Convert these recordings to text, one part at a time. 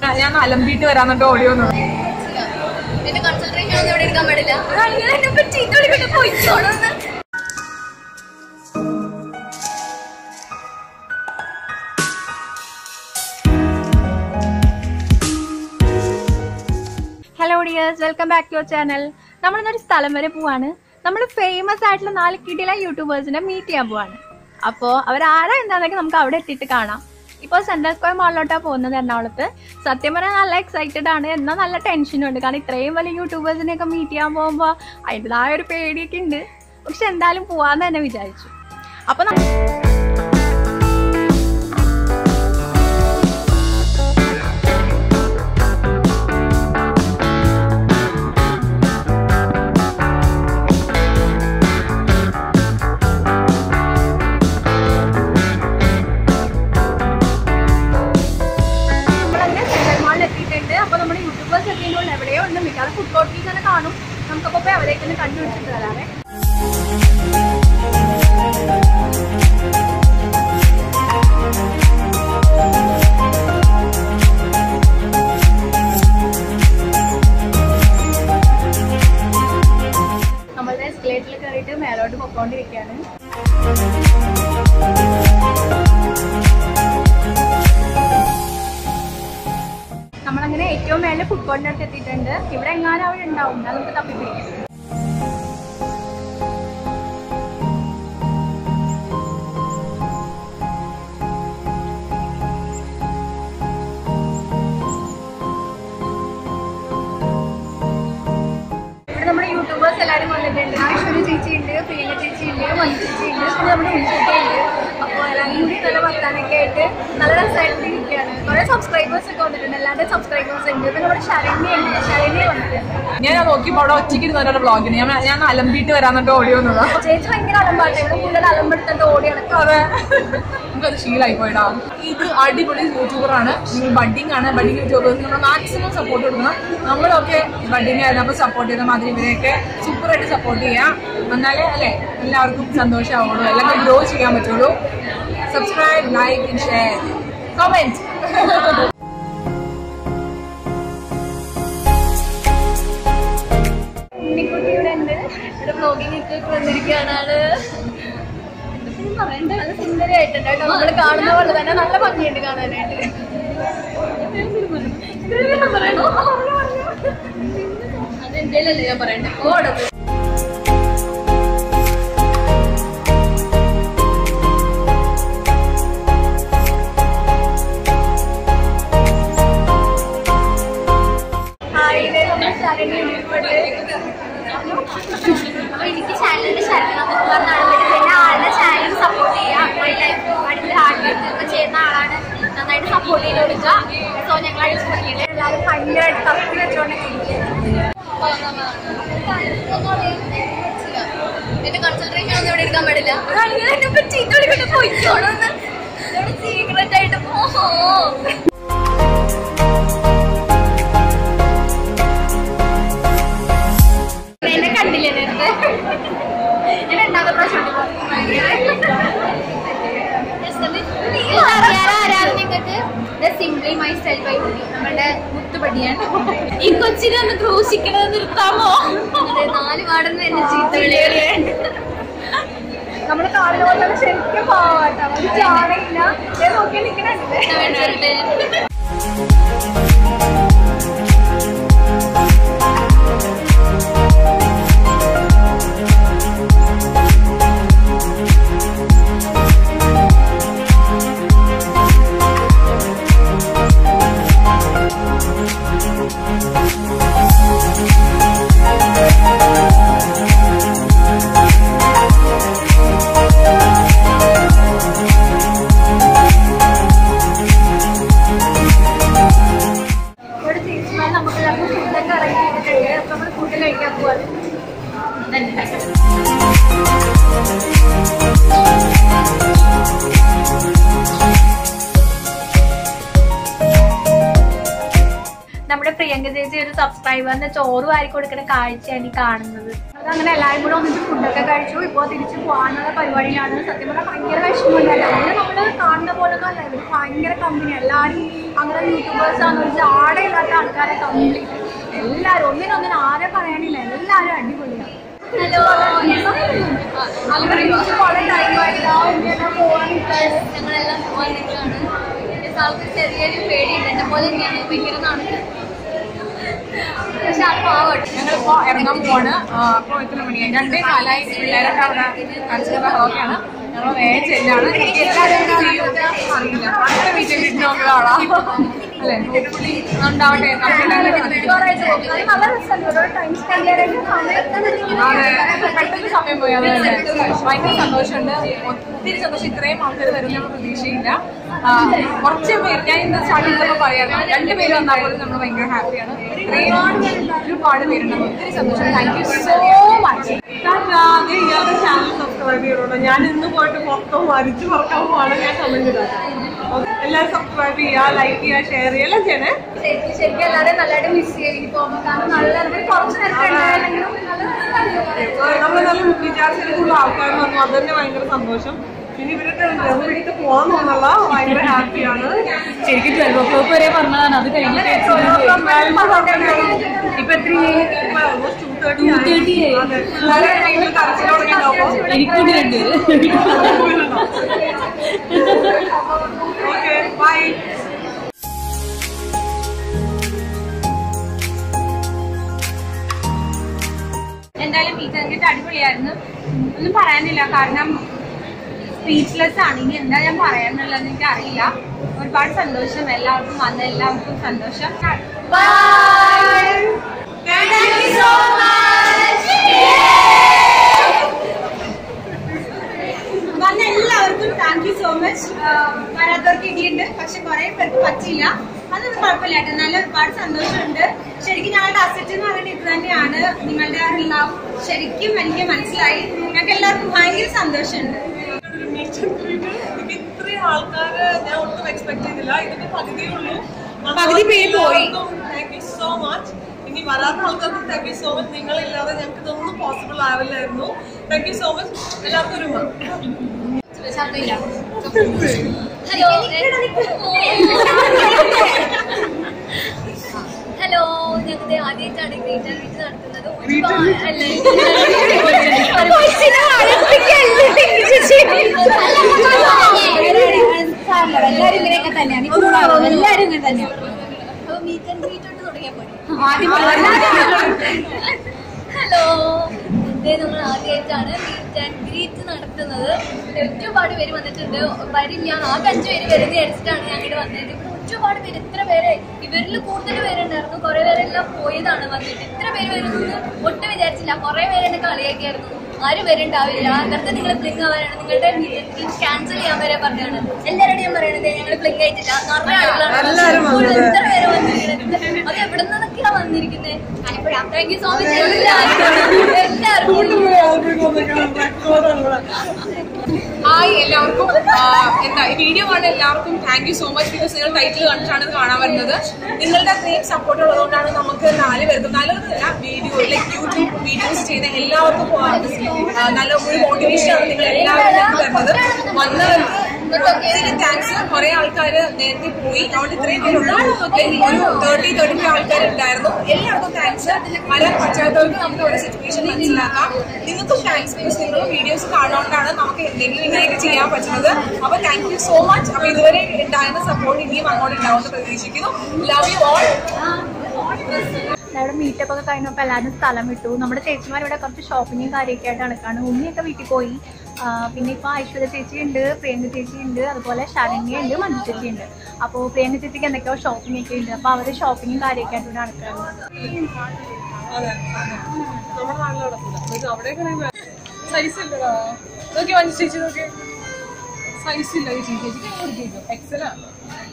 ഞാൻ അലമ്പിട്ട് വരാന്നിട്ട് ഓടി വന്നു എന്റെ കോൺസെൻട്രേഷൻ ഒന്നും ഇവിടെ എടുക്കാൻ പാടില്ല അങ്ങനെ എന്നെ പറ്റി ഇതോടെ പോയിക്കോളന്ന് hello dears welcome back to your channel നമ്മളിന്നൊരു സ്ഥലം വരെ പോവാണ് നമ്മൾ ഫേമസ് ആയിട്ടുള്ള നാല് കിടില യൂട്യൂബേഴ്സിനെ മീറ്റ് ചെയ്യാൻ പോവാണ് അപ്പോൾ അവരാരാ എന്താണെന്നൊക്കെ നമുക്ക് അവിടെ എത്തിയിട്ട് കാണാം ഇപ്പോൾ സെൻട്രൽ സ്ക്വയർ മാളിലോട്ടാണ് പോകുന്നത് എറണാകുളത്ത് സത്യം പറഞ്ഞാൽ നല്ല എക്സൈറ്റഡ് ആണ് എന്നാൽ നല്ല ടെൻഷനും ഉണ്ട് കാരണം ഇത്രയും വലിയ യൂട്യൂബേഴ്സിനെയൊക്കെ മീറ്റ് ചെയ്യാൻ പോകുമ്പോൾ അതിൻ്റെതായ ഒരു പേടിയൊക്കെ ഉണ്ട് പക്ഷെ എന്തായാലും പോവാന്ന് തന്നെ വിചാരിച്ചു അപ്പോൾ നമ്മളങ്ങനെ സെൻട്രൽ മാളിൽ എത്തിയിട്ടുണ്ട് അപ്പോൾ നമ്മുടെ യൂട്യൂബേഴ്സ് എത്തിയതുകൊണ്ട് എവിടെയോ ഉണ്ട് മിക്കവാറും ഫുഡ് കോർട്ടിൽ തന്നെ കാണും നമുക്കപ്പോൾ പോയി അവരേക്ക് തന്നെ കണ്ടുപിടിച്ചിട്ട് വരാവേ നമ്മളുടെ എസ്കലേറ്ററിൽ കയറിയിട്ട് മേലോട്ട് പൊക്കോണ്ടിരിക്കുകയാണ് നമ്മളങ്ങനെ ഏറ്റവും മേലെ ഫുഡ് കോർട്ടിൻ്റെ അടുത്ത് എത്തിയിട്ടുണ്ട് ഇവിടെ എങ്ങാനും അവിടെ ഉണ്ടാവും എന്നാൽ നമുക്ക് തപ്പിപ്പിടിക്കാം ഇവിടെ നമ്മുടെ യൂട്യൂബേഴ്സ് എല്ലാവരും വന്നിട്ടുണ്ട് ഐശ്വര്യ ചേച്ചി ഉണ്ട് പ്രിയങ്ക ചേച്ചി ഉണ്ട് മഞ്ജു ചേച്ചി ഉണ്ട് പിന്നെ നമ്മുടെ ഉൾച്ചേച്ചി ഉണ്ട് അപ്പോൾ എല്ലാവരും കൂടി നല്ല വർത്താനൊക്കെ ആയിട്ട് നല്ല രസമായിട്ട് ഇരിക്കുകയാണ് കുറേ സബ്സ്ക്രൈബേഴ്സ് ഒക്കെ വന്നിട്ടുണ്ട് എല്ലാവരുടെയും സബ്സ്ക്രൈബേഴ്സ് ഉണ്ട് പിന്നെ നമ്മുടെ ശരണ്യ ഉണ്ട് ശരണ്യ വന്നിട്ടുണ്ട് ഞാൻ നോക്കിയപ്പോ അവിടെ ഒറ്റയ്ക്ക് ഇരുന്ന ഒരാളുടെ വ്ളോഗിന് ഞാൻ ഞാൻ അലമ്പിട്ട് വരാന്നിട്ട് ഓടി വന്നതാ ചേച്ചി ഭയങ്കര അലമ്പാട്ടെ ഇവിടെ കൂടുതൽ അലമ്പെടുത്തിട്ട് ഓടി നടക്കും അതെ നമുക്കത് ശീലമായി പോയിടാ ഇത് അടിപൊളി യൂട്യൂബറാണ് നിങ്ങൾ ബഡിങ് ആണ് ബഡിങ് യൂട്യൂബേഴ്സ് നമ്മൾ മാക്സിമം സപ്പോർട്ട് കൊടുക്കണം നമ്മളൊക്കെ ബഡിങ് ആയിരുന്നപ്പോൾ സപ്പോർട്ട് ചെയ്ത മാതിരി ഇവരെയൊക്കെ സൂപ്പറായിട്ട് സപ്പോർട്ട് ചെയ്യാം എന്നാലേ അല്ലേ എല്ലാവർക്കും സന്തോഷമാവുള്ളൂ എല്ലാം ഗ്രോ ചെയ്യാൻ പറ്റുള്ളൂ subscribe like share comment Unnikkutti ഇവിടെ ഉണ്ട് ഇവിടെ ബ്ലോഗിംഗ് ഒക്കെ വന്നിരിക്കുകയാണ് ആള് എന്തൊക്കെയും പറയണ്ട നല്ല സുന്ദരിയായിട്ടുണ്ട് കേട്ടോ നമ്മൾ കാണുന്ന പോലെ തന്നെ നല്ല ഭംഗിയുണ്ട് കാണാനായിട്ട് ഇതിലെല്ലാം പറയണോ? അതെന്തേലല്ലേ ഞാൻ പറയണ്ടേ ഓടത് ഹായ് ഇത് നമ്മുടെ ശരണി ഉൾപ്പെടെ അപ്പൊ എനിക്ക് ചാനലിന്റെ ശരണം നടന്നിട്ട് പിന്നെ ആളുടെ ചാനൽ സപ്പോർട്ട് ചെയ്യുക അടിപൊളി ഹാർഡ് വർക്ക് ഒക്കെ ചെയ്യുന്ന ആളാണ് നന്നായിട്ട് സപ്പോർട്ട് ചെയ്ത് കൊടുക്കുക സോ ഞങ്ങൾ അടിച്ചു പൊളിക്കട്ടെ എല്ലാവരും ഭയങ്കരമായിട്ട് തപ്പി വെച്ചോണ്ടൊക്കെ എന്റെ കോൺസെൻട്രേഷൻ ഒന്നും ഇവിടെ എടുക്കാൻ പാടില്ല അങ്ങനെ എന്നെ പറ്റി ഇതോടെ പോയിക്കോളന്ന് സീക്രട്ട് ആയിട്ട് പോ എന്നെ കണ്ടില്ലേ നേരത്തെ ഞാൻ രണ്ടാമത്തെ പ്രാവശ്യം നിങ്ങൾക്ക് സിംപ്ലി മൈ സ്റ്റൈൽ ബൈ നമ്മുടെ മുത്തുപടിയാണ് ഈ കൊച്ചിനെ ഒന്ന് ക്രൂശിക്കണത് നിർത്താമോ നാല് പാടുന്ന എന്നെ ചീത്ത വിളിയാണ് നമ്മുടെ കാലിൽ പോലെ ശരിക്കും പോവാട്ടോ ഒരു ചാടയില്ല ഞാൻ നോക്കി നിൽക്കണുണ്ട് ആ നമ്മുടെ പ്രിയങ്ക ചേച്ചി ഒരു സബ്സ്ക്രൈബറിന്റെ ചോറ് വാരി കൊടുക്കുന്ന കാഴ്ചയാണ് ഈ കാണുന്നത് അത് അങ്ങനെ എല്ലാവരും കൂടെ ഒന്നിച്ച് ഫുഡൊക്കെ കഴിച്ചു ഇപ്പോൾ തിരിച്ച് പോകാനുള്ള പരിപാടിയിലാണ് സത്യം പറഞ്ഞാൽ ഭയങ്കര വിഷമമില്ല അവര് നമ്മള് കാണുന്ന പോലെ ഒന്നും അല്ല ഇവര് ഭയങ്കര കമ്പനി എല്ലാവരും അങ്ങനെ യൂട്യൂബേഴ്സ് ആണ് ഒരു ആടെയില്ലാത്ത ആൾക്കാരെ കംപ്ലീറ്റ് എല്ലാവരും ഒന്നിനൊന്നിനും ആരെ പറയാനില്ല എല്ലാവരും അടിപൊളിയാണ് ഹലോ അങ്ങനെ കുറെ ടൈമായില്ല പോകാൻ ഞങ്ങളെല്ലാം പോകാൻ നിൽക്കുകയാണ് എന്റെ സാൾക്ക് ചെറിയൊരു പേടിയുണ്ട് എന്നെ പോലെ തന്നെയാണ് ഭയങ്കര നാണക്ക് പക്ഷെ അത് പാവട്ടെ ഞങ്ങളിപ്പോ ഇറങ്ങാൻ പോവാണ് അപ്പൊ എത്ര മണിയായി രണ്ടേ കാലായി പിള്ളേരൊക്കെ അവിടെ കളിച്ചത് ബഹളമൊക്കെയാണ് ഞങ്ങൾ വേഗം ചെല്ലാണ് എനിക്ക് എല്ലാവരും എന്താ ചെയ്യുക അറിയില്ല അടുത്ത മീറ്റിംഗ് കിട്ടുന്ന നോക്കുന്നതാണോ അല്ലേ ഹോപ്പ്ഫുള്ളി ഉണ്ടാവട്ടെ നമുക്ക് നല്ല രസമുണ്ട് ടൈം സ്പെൻഡ് ചെയ്യാനായിട്ട് സമയത്ത് അതെ പെട്ടെന്ന് സമയം പോയി അതെ അതെ ഭയങ്കര സന്തോഷമുണ്ട് ഒത്തിരി സന്തോഷം ഇത്രയും ആൾക്കാർ വരും നമ്മൾ പ്രതീക്ഷയില്ല ആ, കുറച്ച് പേര് ഞാൻ ഇന്ന് സ്റ്റാർട്ട് ചെയ്തപ്പോൾ പറയാറുണ്ട് രണ്ട് പേര് വന്നാൽ പോലും നമ്മൾ ഭയങ്കര ഹാപ്പിയാണ് ഇത്രയും ഒരുപാട് പേരുണ്ട് ഒത്തിരി സന്തോഷം താങ്ക് യു സോ മച്ച് ആദ്യം ഇയാളുടെ ചാനൽ സബ്സ്ക്രൈബ് ചെയ്യണോട്ടോ ഞാൻ ഇന്ന് പോയിട്ട് മൊത്തം വരിച്ചു പറക്കാൻ പോവാണ് ഞാൻ കമന്റ് ഇടാം എല്ലാവരും സബ്സ്ക്രൈബ് ചെയ്യുക ലൈക്ക് ചെയ്യുക ഷെയർ ചെയ്യുക എല്ലാം ചെയ്യണേ ശരിക്കും ശരിക്കും എല്ലാവരും നല്ലതായിട്ട് മിസ് ചെയ്യും പോകുമ്പോൾ കാരണം നല്ല നമുക്ക് കുറച്ച് നേരത്തെ ഉണ്ടായിരുന്നെങ്കിലും നല്ല രസമായിരുന്നു. നമ്മൾ നല്ല വിചാരിച്ചിട്ടുള്ള ആൾക്കാർ വന്നു അത് തന്നെ ഭയങ്കര സന്തോഷം പിന്നെ ഇവരൊക്കെ വിട്ട് പോകാൻ തോന്നല്ല ഭയങ്കര ഹാപ്പിയാണ് ശരിക്കും ട്വൽവ് ഓ ക്ലോക്ക് വരെ പറഞ്ഞതാണ് അത് കഴിഞ്ഞിട്ട് ഇപ്പൊ എത്ര എനിക്കൂടി രണ്ട് ഓക്കെ ബൈ എന്തായാലും മീറ്റ് ആൻഡ് അടിപൊളിയായിരുന്നു ഒന്നും പറയാനില്ല കാരണം സ്പീച്ച്ലെസ് ആണ് ഇനി എന്താ ഞാൻ പറയാന്നുള്ളത് എനിക്ക് അറിയില്ല ഒരുപാട് സന്തോഷം എല്ലാവർക്കും വന്ന എല്ലാവർക്കും സന്തോഷം വന്ന എല്ലാവർക്കും താങ്ക് യു സോ മച്ച് വരാത്തവർക്ക് ഇടിയുണ്ട് പക്ഷെ കുറെ പേർക്ക് പറ്റില്ല അതൊന്നും കുഴപ്പമില്ല കേട്ടോ നല്ല ഒരുപാട് സന്തോഷമുണ്ട് ശരിക്കും ഞങ്ങളുടെ അസറ്റ് എന്ന് പറയുന്നത് ഇത് തന്നെയാണ് നിങ്ങളുടെ ലവ് ശരിക്കും എനിക്ക് മനസ്സിലായി ഞങ്ങൾക്ക് എല്ലാവർക്കും ഭയങ്കര സന്തോഷമുണ്ട് ഇത്രയും ആൾക്കാര് ഞാൻ ഒട്ടും എക്സ്പെക്ട് ചെയ്തില്ല ഇതിന്റെ പകുതിയേ ഉള്ളൂ പകുതി പേര് പോയി. താങ്ക് യു സോ മച്ച് ഇനി വരാത്ത ആൾക്കാർക്ക് താങ്ക് യു സോ മച്ച് നിങ്ങളില്ലാതെ ഞങ്ങൾക്ക് ഇതൊന്നും പോസിബിൾ ആവില്ലായിരുന്നു താങ്ക് യു സോ മച്ച് എല്ലാവർക്കും ഒരു ഉമ്മ. ഹലോ ഹലോ ഞങ്ങളുടെ ആദ്യമായിട്ടാണ് ഗ്രീറ്റ് ആൻഡ് മീറ്റ് നടത്തുന്നത് ഒരുപാട് അല്ലേ? എല്ലാവരും ഇങ്ങനെയൊക്കെ തന്നെയാണ് എല്ലാവരും ഇങ്ങനെ തന്നെയാണ് അപ്പൊ മീറ്റ് ആൻഡ് ഗ്രീറ്റ് തൊട്ട് തുടങ്ങിയാൽ ഹലോ ഇതേ നമ്മൾ ആദ്യമായിട്ടാണ് മീറ്റ് ആൻഡ് ഗ്രീറ്റ് നടത്തുന്നത് ഇവിടെ ഒരുപാട് പേര് വന്നിട്ടുണ്ട് വരില്ല ആകെ അഞ്ചു പേര് വരുന്ന അടിച്ചിട്ടാണ് ഞങ്ങൾ വന്നത് ഇവിടെ ഒരുപാട് പേര് ഇത്ര പേര് ഇവരിൽ കൂടുതൽ പേരുണ്ടായിരുന്നു കുറെ പേരെല്ലാം പോയതാണ് വന്നിട്ട് ഇത്ര പേര് വരുന്നത് ഒട്ടും വിചാരിച്ചില്ല കുറെ പേര് എന്നെ കളിയാക്കിയായിരുന്നു ആരും വരുന്നുണ്ടാവില്ല വെറുതെ നിങ്ങൾ പ്ലിങ് ആവാനാണ് നിങ്ങളുടെ ക്യാൻസൽ ചെയ്യാൻ വരെ പറഞ്ഞാണ് എല്ലാവരോടും ഞാൻ പറയണത് ഞങ്ങൾ പ്ലിങ് ആയിട്ടില്ല നോർമൽ എല്ലാവരും ആളുകളാണ് വന്നത്. എത്ര പേര് വന്നിരിക്കുന്നത് അത് എവിടെ നിന്നൊക്കെയാ വന്നിരിക്കുന്നത് Alappuzha thank you so much എല്ലാവർക്കും എല്ലാവർക്കും ഹായ് എല്ലാവർക്കും ആ, എന്താ ഈ വീഡിയോ കാണുന്ന എല്ലാവർക്കും thank you so much because നിങ്ങൾ ടൈറ്റിൽ കണ്ടിട്ടാണ് ഇത് കാണാൻ വരുന്നത് നിങ്ങളുടെ അത്രയും സപ്പോർട്ട് ഉള്ളതുകൊണ്ടാണ് നമുക്ക് നാല് പേർക്ക് നാലല്ല വീഡിയോ ലൈക്ക് യൂട്യൂബ് വീഡിയോസ് ചെയ്യുന്ന എല്ലാവർക്കും ആ, നല്ല ഒരു മോട്ടിവേഷൻ ആണ് നിങ്ങൾ എല്ലാവരും ഞങ്ങൾക്ക് തരുന്നത് വന്നവർക്ക് ഒത്തിരി താങ്ക്സ് കുറെ ആൾക്കാർ നേരത്തെ പോയി അവിടെ ഇത്രയും പേരുണ്ട് ഒരു തേർട്ടി തേർട്ടി ഫൈവ് ആൾക്കാർ ഉണ്ടായിരുന്നു എല്ലാവർക്കും താങ്ക്സ് വരാൻ പറ്റാത്തവർക്ക് നമുക്ക് ഒരു സിറ്റുവേഷൻ മനസ്സിലാക്കാം നിങ്ങൾക്കും താങ്ക്സ് ബിക്കോസ് നിങ്ങൾ വീഡിയോസ് കാണുന്നതുകൊണ്ടാണ് നമുക്ക് എന്തെങ്കിലും ഇങ്ങനെയൊക്കെ ചെയ്യാൻ പറ്റുന്നത് അപ്പൊ താങ്ക് യു സോ മച്ച് അപ്പൊ ഇതുവരെ ഉണ്ടായിരുന്ന സപ്പോർട്ട് ഇനിയും അങ്ങോട്ട് ഉണ്ടാവുമെന്ന് പ്രതീക്ഷിക്കുന്നു ലവ് യു ഓൾ നമ്മുടെ മീറ്റപ്പ് ഒക്കെ കഴിഞ്ഞപ്പോൾ എല്ലാവരും സ്ഥലം വിട്ടു നമ്മുടെ ചേച്ചിമാർ ഇവിടെ കുറച്ച് ഷോപ്പിങ്ങും കാര്യമൊക്കെ ആയിട്ട് നടക്കാണ് ഉണ്ണിയൊക്കെ വീട്ടിൽ പോയി ആ, പിന്നെ ഇപ്പോൾ ഐശ്വര്യ ചേച്ചി ഉണ്ട് പ്രിയങ്ക ചേച്ചി ഉണ്ട് അതുപോലെ ശരണ്യ ഉണ്ട് മഞ്ജു ചേച്ചി ഉണ്ട് അപ്പോൾ പ്രിയങ്ക ചേച്ചിക്ക് എന്തൊക്കെയോ ഷോപ്പിംഗ് ഒക്കെ ഉണ്ട് അപ്പോൾ അവർ ഷോപ്പിങ്ങും കാര്യമൊക്കെ ആയിട്ട് ഇവിടെ നടക്കാണ് അതെ നമ്മുടെ നാട്ടിൽ നടക്കില്ല അവിടെയൊക്കെ സൈസ് ഇല്ലടാ നോക്കി മഞ്ജു ചേച്ചി നോക്കി സൈസ് ഇല്ല ഈ ചേച്ചിക്ക് എക്സലാണ്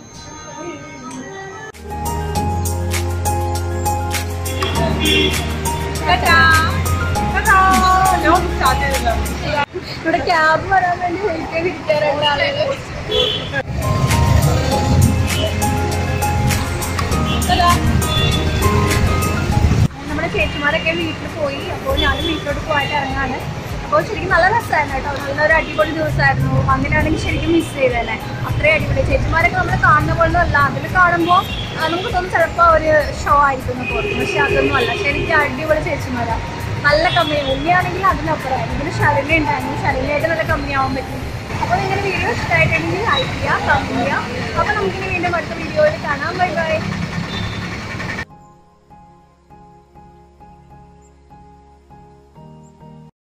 ഞാൻ സ്റ്റാർട്ട് ചെയ്തില്ല ഇവിടെ ക്യാബ് വരാൻ വേണ്ടി വെയിറ്റ് ചെയ്തിരിക്കാറുണ്ട് ആളുകൾ Hello. വീട്ടിൽ പോയി അപ്പോൾ ഞാനും വീട്ടിലോട്ട് പോയിട്ട് ഇറങ്ങാണ് അപ്പോൾ ശരിക്കും നല്ല രസമായിരുന്നു കേട്ടോ നല്ലൊരു അടിപൊളി ദിവസമായിരുന്നു അങ്ങനെയാണെങ്കിൽ ശരിക്കും മിസ് ചെയ്തേനെ അത്രയും അടിപൊളി ചേച്ചിമാരൊക്കെ നമ്മൾ കാണുന്ന പോലെ അല്ല അതിൽ കാണുമ്പോൾ നമുക്ക് തോന്നും ചിലപ്പോൾ ഒരു ഷോ ആയിരിക്കും എന്ന് തോന്നും പക്ഷെ അതൊന്നും അല്ല ശരിക്കും അടിപൊളി ചേച്ചിമാരാണ് നല്ല കമ്പനി ഉണ്ണിയാണെങ്കിൽ അതിനപ്പുറമായിരുന്നു ഇതിന് ശരണ്യ ഉണ്ടായിരുന്നു ശരണ്യായിട്ട് നല്ല കമ്പനി ആവാൻ പറ്റും അപ്പോൾ നിങ്ങളുടെ വീഡിയോ ഇഷ്ടമായിട്ടുണ്ടെങ്കിൽ ലൈക്ക് ചെയ്യുക കമൻറ്റ് ചെയ്യുക അപ്പോൾ നമുക്കിനി വീണ്ടും അടുത്ത വീഡിയോയിൽ കാണാം ബൈ ബൈ